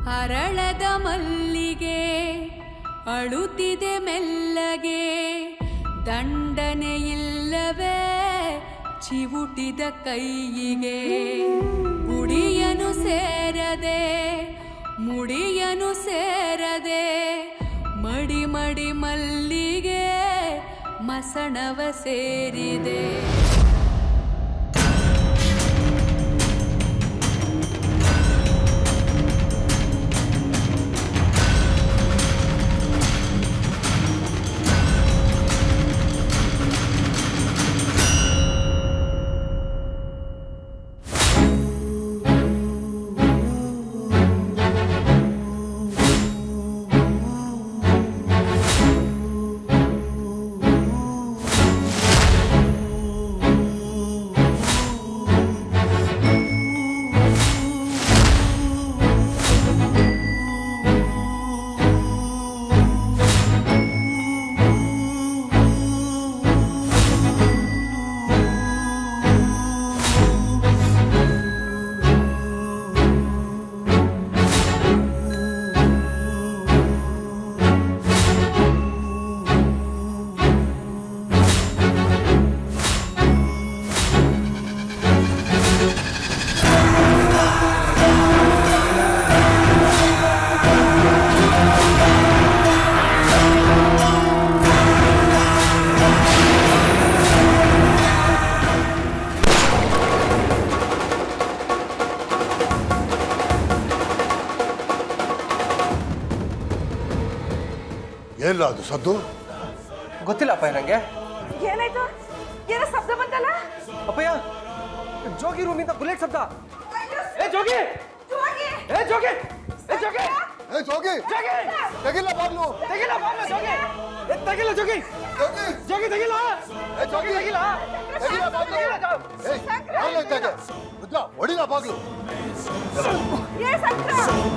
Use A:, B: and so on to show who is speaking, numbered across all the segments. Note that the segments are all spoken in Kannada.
A: ಹರಳದ ಮಲ್ಲಿಗೆ ಅಳುತ್ತಿದೆ ಮೆಲ್ಲಗೆ ದಂಡನೆ ಇಲ್ಲವೇ ಚಿವುಟಿದ ಕೈಯಿಗೆ ಗುಡಿಯನು ಸೇರದೆ ಮುಡಿಯನು ಸೇರದೆ ಮಡಿ ಮಡಿ ಮಲ್ಲಿಗೆ ಮಸಣವ ಸೇರಿದೆ
B: ಏನಿಲ್ಲ ಅದು ಸದ್ದು
C: ಗೊತ್ತಿಲ್ಲ ಅಪ್ಪಯ್ಯ ನಂಗೆ
D: ಏನಾಯ್ತು ಏನೋ ಶಬ್ದ ಬಂತಲ್ಲ
C: ಅಪ್ಪಯ್ಯ ಜೋಗಿ ರೂಮಿಂದ ಬುಲೆಟ್ ಶಬ್ದ ಏ ಜೋಗಿ ಏ ಜೋಗಿ ಏ ಜೋಗಿ
B: ಏ ಜೋಗಿ
C: ಜೋಗಿ
B: ತೆಗಿಲ್ಲ ಬಾಗ್ಲು
C: ತೆಗಿಲ್ಲ ಬಾಗ್ಲು ಜೋಗಿ ಏ ತೆಗಿಲ್ಲ ಜೋಗಿ
B: ಜೋಗಿ
C: ಜೋಗಿ ತೆಗಿಲ್ಲ
B: ಏ ಜೋಗಿ
C: ತೆಗಿಲ್ಲ
B: ತೆಗಿಲ್ಲ ಬಾಗ್ಲು
C: ತೆಗಿಲ್ಲ ಜೋ-
B: ಏಯ್ ಬಾಗ್ಲು ತೆಗೆ ರುದ್ರ ಹೊಡಿಲ ಬಾಗ್ಲು
D: ಏ ಶಂಕರ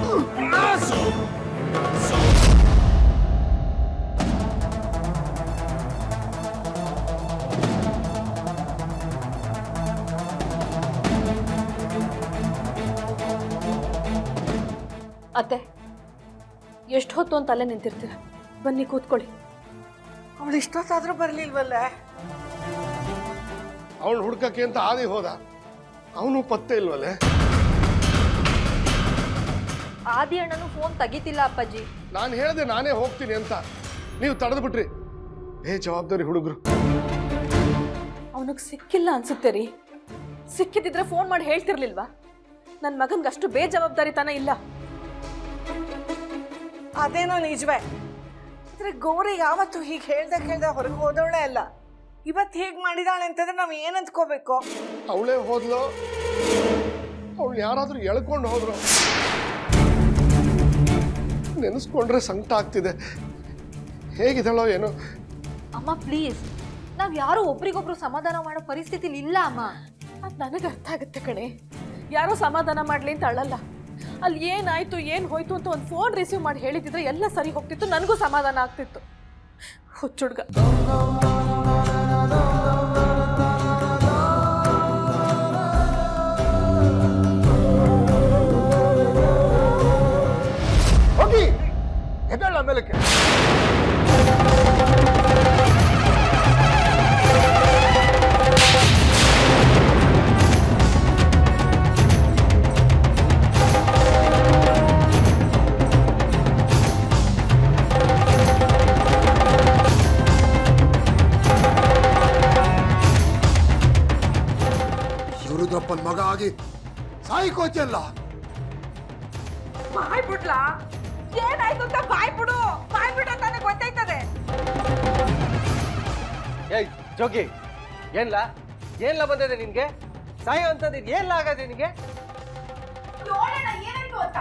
E: ಅತ್ತೆ ಎಷ್ಟು ಹೊತ್ತು ಅಂತ ಅಲ್ಲೇ ನಿಂತಿರ್ತೀರ ಬನ್ನಿ ಕೂತ್ಕೊಳ್ಳಿ
D: ಅವಳು ಇಷ್ಟೊತ್ತಾದ್ರೂ ಬರ್ಲಿಲ್ವಲ್ಲ
B: ಅವಳು ಹುಡ್ಕಕ್ಕೆ ಅಂತ ಆದಿ ಹೋದ ಅವನು ಪತ್ತೆ ಇಲ್ವಲ್ಲೇ
F: ಆದಿ ಅಣ್ಣನು ಫೋನ್ ತೆಗಿತಿಲ್ಲ ಅಪ್ಪಾಜಿ
B: ನಾನು ಹೇಳಿದೆ ನಾನೇ ಹೋಗ್ತೀನಿ ಅಂತ ನೀವು ತಡೆದು ಬಿಟ್ರಿ ಏ ಜವಾಬ್ದಾರಿ ಹುಡುಗರು
E: ಅವನಿಗೆ ಸಿಕ್ಕಿಲ್ಲ ಅನ್ಸುತ್ತೆ ರೀ ಸಿಕ್ಕಿದಿದ್ರೆ ಫೋನ್ ಮಾಡಿ ಹೇಳ್ತಿರ್ಲಿಲ್ವಾ ನನ್ನ ಮಗನ್ಗೆ ಅಷ್ಟು ಬೇಜವಾಬ್ದಾರಿತನ ಇಲ್ಲ
D: ಅದೇನೋ ನಿಜವೇ ಆದ್ರೆ ಗೌರಿ ಯಾವತ್ತು ಹೀಗೆ ಹೇಳ್ದೆ ಕೇಳ್ದೆ ಹೊರಗೆ ಹೋದವಳೆ ಅಲ್ಲ ಇವತ್ತು ಹೇಗೆ ಮಾಡಿದಾಳೆ ಅಂತಂದ್ರೆ ನಾವು ಏನು ಅಂದ್ಕೋಬೇಕು
B: ಅವಳೇ ಹೋದ್ಲು ಅವಳು ಯಾರಾದ್ರೂ ಎಳ್ಕೊಂಡು ಹೋದ್ರು ನೆನೆಸ್ಕೊಂಡ್ರೆ ಸಂಕಟ ಆಗ್ತಿದೆ ಹೇಗಿದ್ದಾಳೋ ಏನೋ
F: ಅಮ್ಮ ಪ್ಲೀಸ್ ನಾವ್ ಯಾರು ಒಬ್ರಿಗೊಬ್ರು ಸಮಾಧಾನ ಮಾಡೋ ಪರಿಸ್ಥಿತಿಲಿ ಇಲ್ಲ ಅಮ್ಮ
E: ಅದು ನನಗೆ ಅರ್ಥ ಆಗುತ್ತೆ ಕಣೆ ಯಾರೋ ಸಮಾಧಾನ ಮಾಡಲಿ ಅಂತ ಅಳಲ್ಲ ಅಲ್ಲಿ ಏನಾಯ್ತು ಏನು ಹೋಯ್ತು ಅಂತ ಒಂದು ಫೋನ್ ರಿಸೀವ್ ಮಾಡಿ ಹೇಳಿದಿದ್ರೆ ಎಲ್ಲ ಸರಿ ಹೋಗ್ತಿತ್ತು ನನಗೂ ಸಮಾಧಾನ ಆಗ್ತಿತ್ತು ಹುಚ್ಚುಡ್ಗ
B: ಹೋಗಿ ಎದ್ದೇಳ ಮೇಲಕ್ಕೆ ಶಿವರುದ್ರಪ್ಪನ ಮಗ ಆಗಿ ಸಾಯಿಕೋತಿಯಲ್ಲ
D: ಬಾಯ್ ಬಿಡ್ಲಾ ಏನಾಯ್ತು ಅಂತ ಬಾಯ್ ಬಿಡು ಬಾಯ್ ಬಿಡು ಅಂತಾನೆ ಗೊತ್ತಾಯ್ತದೆ
C: ಏಯ್ ಜೋಗಿ ಏನ್ಲ ಏನ್ಲ ಬಂದಿದೆ ನಿನ್ಗೆ ಸಾಯೋ ಅಂತದ್ದು ಏನ್ಲ ಆಗದೆ ನಿನಗೆ
D: ನೋಡೋಣ ಏನಾಯ್ತು ಅಂತ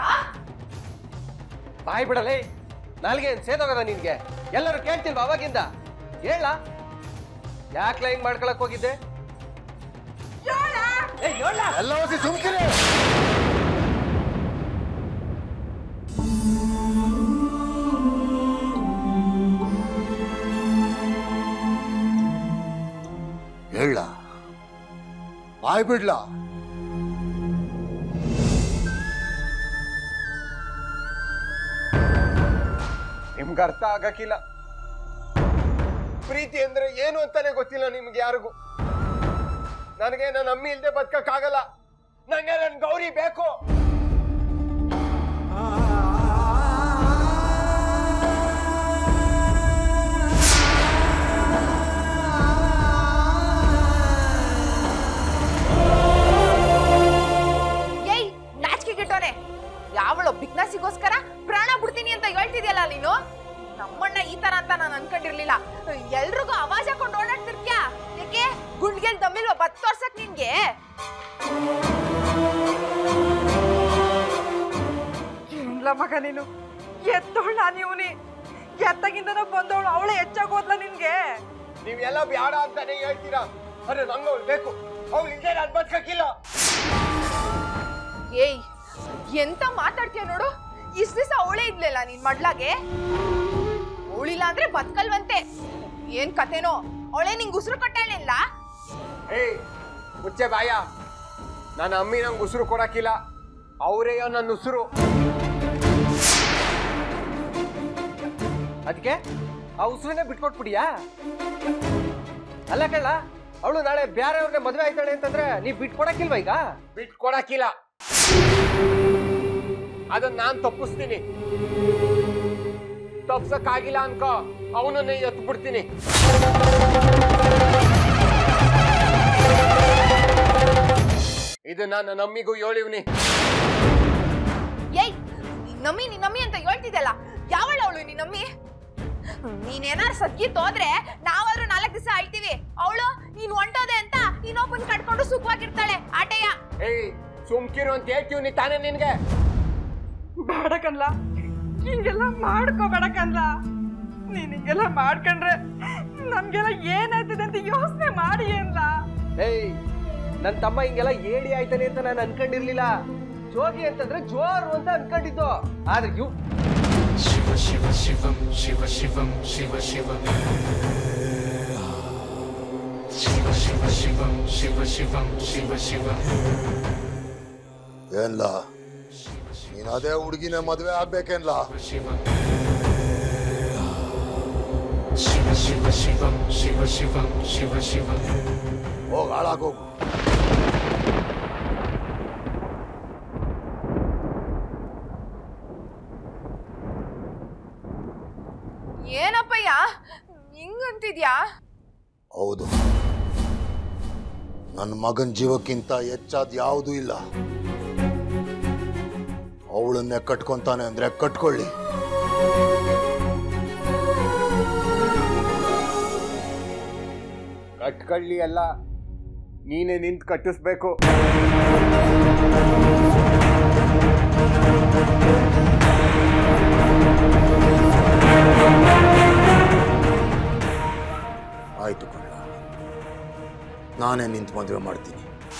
C: ಬಾಯ್ ಬಿಡಲೇ ನಾಲ್ಗೆ ಏನ್ ಸೇದೋಗದ ನಿನ್ಗೆ ಎಲ್ಲರೂ ಕೇಳ್ತಿಲ್ವಾ ಅವಾಗಿಂದ ಹೇಳ ಯಾಕ್ಲ ಹಿಂಗ್ ಮಾಡ್ಕೊಳಕ್ ಹೋಗಿದ್ದೆ ಏ ಹೇಳ
B: ಎಲ್ಲ ಹೊಸಿ ಸುಮ್ಕಿರಿ ಹೇಳ ಬಾಯ್ ಬಿಡ್ಲ
C: ನಿಮ್ಗೆ ಅರ್ಥ ಆಗಕ್ಕಿಲ್ಲ ಪ್ರೀತಿ ಅಂದ್ರೆ ಏನು ಅಂತಾನೆ ಗೊತ್ತಿಲ್ಲ ನಿಮ್ಗೆ ಯಾರಿಗೂ ನನಗೆ ನನ್ನ ಅಮ್ಮಿ ಇಲ್ದೆ ಬದುಕಕ್ಕಾಗಲ್ಲ ನಂಗೆ ನನ್ನ ಗೌರಿ ಬೇಕು
G: ಏಯ್ ನಾಚಿಕೆ ಗಿಟ್ಟೋನೆ ಯಾವಳು ಬಿಗ್ನಾಸಿಗೋಸ್ಕರ ಪ್ರಾಣ ಬಿಡ್ತೀನಿ ಅಂತ ಹೇಳ್ತಿದ್ಯಲ್ಲ ನೀನು ನಮ್ಮಣ್ಣ ಈ ತರ ಅಂತ ನಾನು ಅನ್ಕೊಂಡಿರ್ಲಿಲ್ಲ ಎಲ್ರಿಗೂ ಅವಾಜ್ ಹಾಕೊಂಡು ಓಡಾಡ್ತಿರ್ತ್ಯಾ ಯಾಕೆ ಗುಂಡ್ಗೆಲ್ ದಮ್ಮಿಲ್ವ ಬತ್ ತೋರ್ಸಕ್ ನಿನ್ಗೆ
D: ಇಲ್ಲ ಮಗ ನೀನು ಎತ್ತೋಳ ನೀವುನಿ ಎತ್ತಗಿಂದನೂ ಬಂದವಳು ಅವಳೇ ಹೆಚ್ಚಾಗೋದ್ಲ ನಿನ್ಗೆ
C: ನೀವೆಲ್ಲ ಬ್ಯಾಡ ಅಂತಾನೆ ಹೇಳ್ತೀರಾ ಅರೆ ನಂಗೆ ಅವ್ಳು ಬೇಕು ಅವಳು ಇಲ್ಲದೆ ನಾನು ಬದುಕಕ್ಕಿಲ್ಲ
G: ಏಯ್ ಎಂತ ಮಾತಾಡ್ತೀಯ ನೋಡು ಇಷ್ಟ ದಿವಸ ಅವಳೇ ಇದ್ಲಿಲ್ಲ ನಿನ್ ಮಡ್ಲಾಗೆ ಅವಳಿಲ್ಲ ಅಂದ್ರೆ ಬದುಕಲ್ವಂತೆ ಏನ್ ಕತೆನೋ ಅವಳೇ ನಿಂಗೆ ಉಸಿರು ಕೊಟ್ಟಾಳಿಲ್ಲ
C: ಏಯ್ ಮುಚ್ಚೆ ಬಾಯ ನನ್ನ ಅಮ್ಮಿ ನಂಗೆ ಉಸಿರು ಕೊಡಕ್ಕಿಲ್ಲ ಅವರೇಯೋ ನನ್ನ ಉಸಿರು ಅದಕ್ಕೆ ಆ ಉಸಿರನ್ನೇ ಬಿಟ್ಕೊಟ್ಬಿಡಿಯಾ ಅಲ್ಲ ಕಳ್ಳ ಅವಳು ನಾಳೆ ಬೇರೆಯವ್ರನ್ನೇ ಮದುವೆ ಆಯ್ತಾಳೆ ಅಂತಂದ್ರೆ ನೀವ್ ಬಿಟ್ಕೊಡಕ್ಕಿಲ್ವಾ ಈಗ ಬಿಟ್ಕೊಡಕ್ಕಿಲ್ಲ ಅದನ್ನ ನಾನ್ ತಪ್ಪಿಸ್ತೀನಿ ತಪ್ಸಕ್ಕಾಗಿಲ್ಲ ಅನ್ಕೋ ಅವನನ್ನೇ ಎತ್ತು ಬಿಡ್ತೀನಿ ಇದು ನನ್ನ ನಮ್ಮಿಗೂ ಹೇಳಿವ್ನಿ
G: ಏಯ್ ನಿನ್ ನಮ್ಮಿ ನಿನ್ ನಮ್ಮಿ ಅಂತ ಹೇಳ್ತಿದ್ದಲ್ಲ ಯಾವಳ ಅವಳು ನಿನ್ ನಮ್ಮಿ ನೀನೇನಾರು ಸದ್ಗಿತ್ ಹೋದ್ರೆ ನಾವಾದ್ರೂ ನಾಲ್ಕು ದಿವಸ ಅಳ್ತೀವಿ ಅವಳು ನೀನ್ ಹೊಂಟೋದೆ ಅಂತ ಇನ್ನೊಬ್ಬನ್ ಕಟ್ಕೊಂಡು ಸುಖವಾಗಿರ್ತಾಳೆ ಆಟಯ್ಯ
C: ಏಯ್ ಸುಮ್ಕಿರು ಅಂತ ಹೇಳ್ತೀವಿ ತಾನೇ ನಿನ್ಗೆ
D: ಬೇಡ ಕನ್ಲ ಹಿಂಗೆಲ್ಲ ಮಾಡ್ಕೋಬೇಡ ಕನ್ಲ ನೀನ್ ಹಿಂಗೆಲ್ಲ ಮಾಡ್ಕೊಂಡ್ರೆ ನಮ್ಗೆಲ್ಲ ಏನಾಯ್ತದೆ ಅಂತ ಯೋಚನೆ ಮಾಡಿ ಅನ್ಲ
C: ಏಯ್ ನನ್ ತಮ್ಮ ಹಿಂಗೆಲ್ಲ ಏಡಿ ಆಯ್ತಾನೆ ಅಂತ ನಾನು ಅನ್ಕೊಂಡಿರ್ಲಿಲ್ಲ ಜೋಗಿ ಅಂತಂದ್ರೆ ಜೋರು ಅಂತ ಅನ್ಕೊಂಡಿದ್ದು ಆದ್ರೆ ಇವ್
H: ಶಿವ ಶಿವ ಶಿವಂ ಶಿವ ಶಿವಂ ಶಿವ ಶಿವ ಶಿವ ಶಿವ ಶಿವಂ ಶಿವ ಶಿವಂ ಶಿವ ಶಿವ
I: ಏನ್ಲ ನೀನ್ ಅದೇ ಹುಡುಗಿನ ಮದ್ವೆ ಆಗ್ಬೇಕೇನ್ಲ
H: ಶಿವ ಶಿವ ಶಿವ ಶಿವಂ ಶಿವ ಶಿವಂ ಶಿವ ಶಿವ
I: ಹೋಗ್ ಹಾಳಾಗೋಗು
G: ಏನಪ್ಪಯ್ಯ ಹಿಂಗಂತಿದ್ಯಾ
I: ಹೌದು ನನ್ನ ಮಗನ ಜೀವಕ್ಕಿಂತ ಹೆಚ್ಚಾದ ಯಾವುದೂ ಇಲ್ಲ ಅವಳನ್ನೇ ಕಟ್ಕೊಂತಾನೆ ಅಂದ್ರೆ ಕಟ್ಕೊಳ್ಳಿ
C: ಕಟ್ಕಳ್ಳಿ ಅಲ್ಲ ನೀನೇ ನಿಂತ್ ಕಟ್ಟಿಸ್ಬೇಕು
I: ಆಯ್ತು ಕಣ್ಣ ನಾನೇ ನಿಂತು ಮದುವೆ ಮಾಡ್ತೀನಿ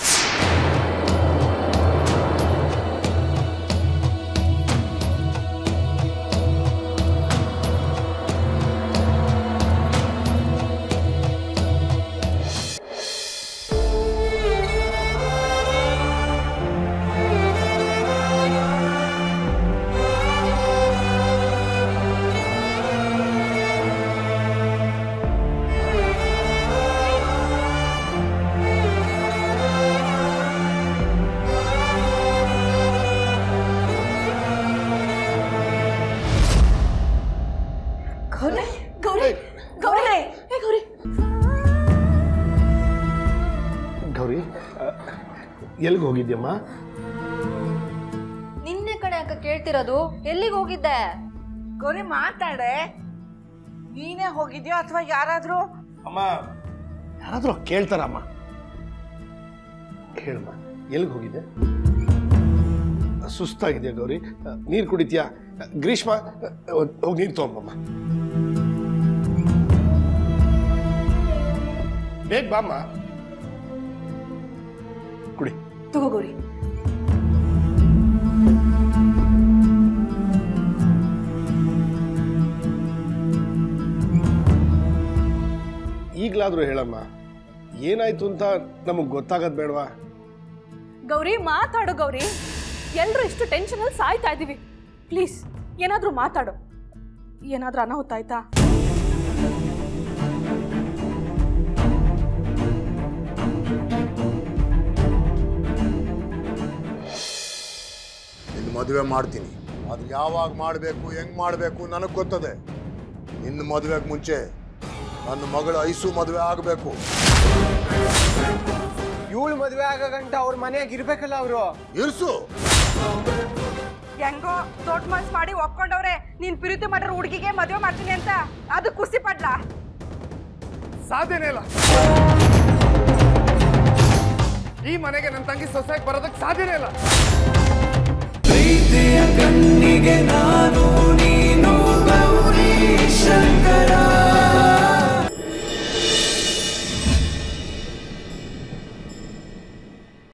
E: ಗೌರಿ ಗೌರಿ ಗೌರಿ ಏ ಗೌರಿ
B: ಗೌರಿ ಎಲ್ಲಿಗೆ ಹೋಗಿದ್ಯಮ್ಮ
F: ನಿನ್ನೆ ಕಡೆ ಅಕ್ಕ ಕೇಳ್ತಿರೋದು ಎಲ್ಲಿಗೆ ಹೋಗಿದ್ದೆ
D: ಗೌರಿ ಮಾತಾಡೆ ನೀನೇ ಹೋಗಿದ್ಯೋ ಅಥವಾ ಯಾರಾದ್ರೂ
B: ಅಮ್ಮ ಯಾರಾದ್ರೂ ಕೇಳ್ತಾರಮ್ಮ ಹೇಳಮ್ಮ ಎಲ್ಲಿಗೆ ಹೋಗಿದ್ದೆ ಸುಸ್ತಾಗಿದೆಯಾ ಗೌರಿ ನೀರು ಕುಡಿತೀಯಾ ಗ್ರೀಷ್ಮ ಹೋಗಿ ನೀರು ತಗೊಂಬಮ್ಮ ಬೇಗ ಬಾಮ್ಮ ಕುಡಿ
E: ತಗೋ ಗೌರಿ
B: ಈಗಲಾದರೂ ಹೇಳಮ್ಮ ಏನಾಯ್ತು ಅಂತ ನಮಗೆ ಗೊತ್ತಾಗೋದು ಬೇಡವಾ
E: ಗೌರಿ ಮಾತಾಡು ಗೌರಿ ಎಲ್ಲರೂ ಇಷ್ಟು ಟೆನ್ಷನಲ್ಲಿ ಸಾಯ್ತಾ ಇದ್ದೀವಿ ಪ್ಲೀಸ್ ಏನಾದರೂ ಮಾತಾಡು ಏನಾದ್ರೂ ಅನಾಹುತ ಆಯ್ತಾ
I: ನಿನ್ನ ಮದುವೆ ಮಾಡ್ತೀನಿ ಅದು ಯಾವಾಗ ಮಾಡಬೇಕು ಹೆಂಗ್ ಮಾಡಬೇಕು ನನಗೆ ಗೊತ್ತದೆ ನಿನ್ನ ಮದುವೆಗೆ ಮುಂಚೆ ನನ್ನ ಮಗಳು ಐಸು ಮದುವೆ ಆಗಬೇಕು
C: ಇವಳು ಮದುವೆ ಆಗೋ ಗಂಟ ಅವ್ರ ಮನೆಯಾಗ ಇರ್ಬೇಕಲ್ಲ ಅವರು
I: ಇರ್ಸು
J: ಹೆಂಗೋ ದೊಡ್ಡ ಮನ್ಸ್ ಮಾಡಿ ಒಪ್ಕೊಂಡವ್ರೆ ನೀನ್ ಪ್ರೀತಿ ಮಾಡಿರೋ ಹುಡುಗಿಗೆ ಮದುವೆ ಮಾಡ್ತೀನಿ ಅಂತ ಅದು ಖುಷಿ ಪಡ್ಲಾ
B: ಸಾಧ್ಯನೇ ಇಲ್ಲ ಈ ಮನೆಗೆ ನನ್ನ ತಂಗಿ ಸೊಸೆಗೆ ಬರೋದಕ್ಕೆ ಸಾಧ್ಯನೇ ಇಲ್ಲ
H: ಪ್ರೀತಿಯ ಕಣ್ಣಿಗೆ ನಾನು ನೀನು ಗೌರಿ ಶಂಕರ